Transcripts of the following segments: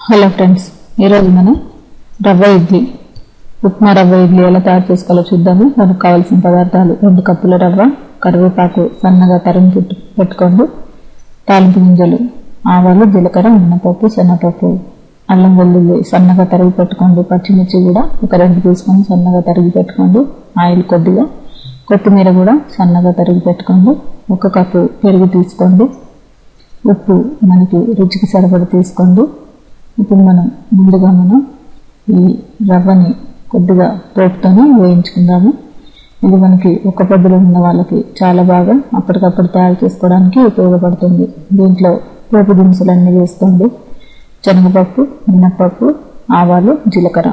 hello friends ఈరోజు మనం రవ్వ ఇడ్లీ ఉప్మా రవ్వ ఇడ్లీ ఎలా తయారు చేసుకోవాలో చూద్దాము దానికి కావాల్సిన పదార్థాలు రెండు కప్పుల రవ్వ కరివేపాకు సన్నగా తరిగి పెట్టు పెట్టుకోండి తాలింపు గింజలు ఆవాలు జీలకర్ర మినపప్పు శనగపప్పు అల్లం వెల్లుల్లి సన్నగా తరిగి పెట్టుకోండి పచ్చిమిర్చి కూడా ఒక రెండు తీసుకొని సన్నగా తరిగి పెట్టుకోండి ఆయిల్ కొద్దిగా కొత్తిమీర కూడా సన్నగా తరిగి పెట్టుకోండి ఒక కప్పు పెరుగు తీసుకోండి ఉప్పు మనకి రుచికి సరిపడ తీసుకోండి ఇప్పుడు మనం ముందుగా మనం ఈ రవ్వని కొద్దిగా పోపుతోనే వేయించుకుందాము ఇది మనకి ఒక పొద్దులో ఉన్న వాళ్ళకి చాలా బాగా అప్పటికప్పుడు తయారు చేసుకోవడానికి ఉపయోగపడుతుంది దీంట్లో పోపు దినుసులన్నీ వేసుకోండి శనగపప్పు మినప్పప్పు ఆవాలు జీలకర్ర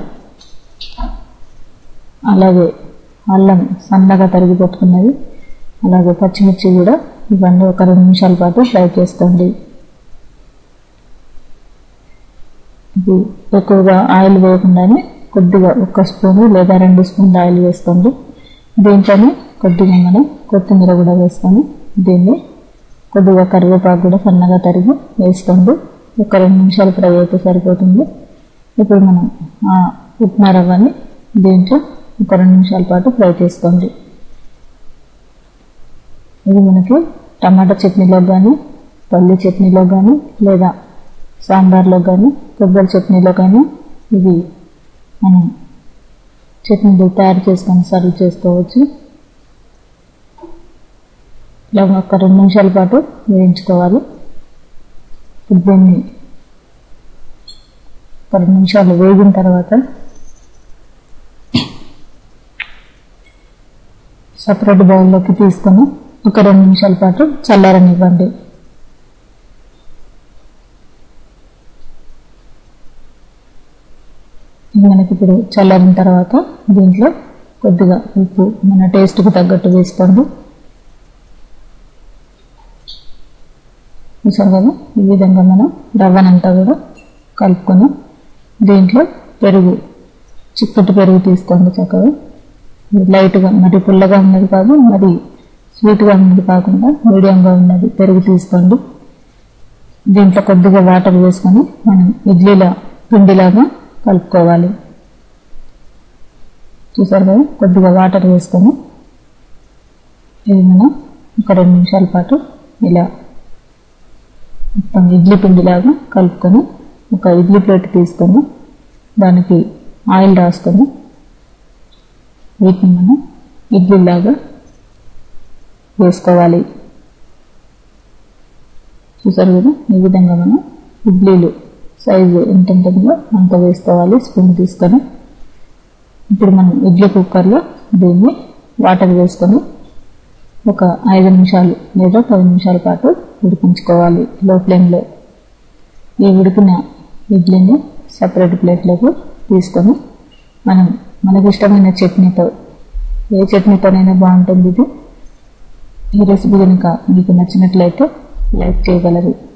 అలాగే అల్లం సన్నగా తరిగి పెట్టుకున్నది అలాగే పచ్చిమిర్చి కూడా ఇవన్నీ ఒక రెండు నిమిషాల పాటు ఫ్రై చేసుకోండి ఇది ఎక్కువగా ఆయిల్ వేయకుండానే కొద్దిగా ఒక స్పూను లేదా రెండు స్పూన్లు ఆయిల్ వేసుకోండి దీంట్లోనే కొద్దిగా మనం కొత్తిమీర కూడా వేసుకొని దీన్ని కొద్దిగా కరివేపాకు కూడా సన్నగా తరిగి వేసుకోండి ఒక రెండు నిమిషాలు ఫ్రై అయితే సరిపోతుంది ఇప్పుడు మనం ఆ ఉప్మా రవ్వని దీంట్లో ఒక రెండు నిమిషాల పాటు ఫ్రై చేసుకోండి ఇది మనకి టమాటా చట్నీలో కానీ పల్లి చట్నీలో కానీ లేదా సాంబార్లో కానీ కొబ్బరి చట్నీలో కానీ ఇవి మనం చట్నీలు తయారు చేసుకొని సర్వ్ చేసుకోవచ్చు ఇలా ఒక రెండు నిమిషాల పాటు వేయించుకోవాలి ఇప్పుడు దీన్ని ఒక రెండు నిమిషాలు వేగిన తర్వాత సపరేట్ బౌల్లోకి తీసుకొని ఒక రెండు నిమిషాల పాటు చల్లారనివ్వండి మనకి ఇప్పుడు చల్లారిన తర్వాత దీంట్లో కొద్దిగా ఉప్పు మన టేస్ట్కి తగ్గట్టు వేసుకోండి చూసాం కదా ఈ విధంగా మనం రవ్వనంతా కూడా కలుపుకొని దీంట్లో పెరుగు చిక్కటి పెరుగు తీసుకోండి చక్కగా లైట్గా మరి పుల్లగా ఉన్నది కాదు మరి స్వీట్గా ఉన్నది కాకుండా మీడియంగా ఉన్నది పెరుగు తీసుకోండి దీంట్లో కొద్దిగా వాటర్ వేసుకొని మనం ఇడ్లీల పిండిలాగా కలుపుకోవాలి చూసారు కదా కొద్దిగా వాటర్ వేసుకొని ఇది మనం ఒక రెండు నిమిషాల పాటు ఇలా మొత్తం ఇడ్లీ పిండిలాగా కలుపుకొని ఒక ఇడ్లీ ప్లేట్ తీసుకొని దానికి ఆయిల్ రాసుకొని వీటిని మనం ఇడ్లీలాగా వేసుకోవాలి చూసారు కదా ఈ విధంగా మనం ఇడ్లీలు సైజు ఎంత ఉంటుందో అంత వేసుకోవాలి స్పూన్ తీసుకొని ఇప్పుడు మనం ఇడ్లీ కుక్కర్లో దీన్ని వాటర్ వేసుకొని ఒక ఐదు నిమిషాలు లేదా పది నిమిషాల పాటు ఉడికించుకోవాలి లో ఫ్లేమ్లో ఈ ఉడికిన ఇడ్లీని సపరేట్ ప్లేట్లోకి తీసుకొని మనం మనకు ఇష్టమైన చట్నీతో ఏ చట్నీతోనైనా బాగుంటుంది ఇది ఈ రెసిపీ కనుక మీకు నచ్చినట్లయితే లైక్ చేయగలరు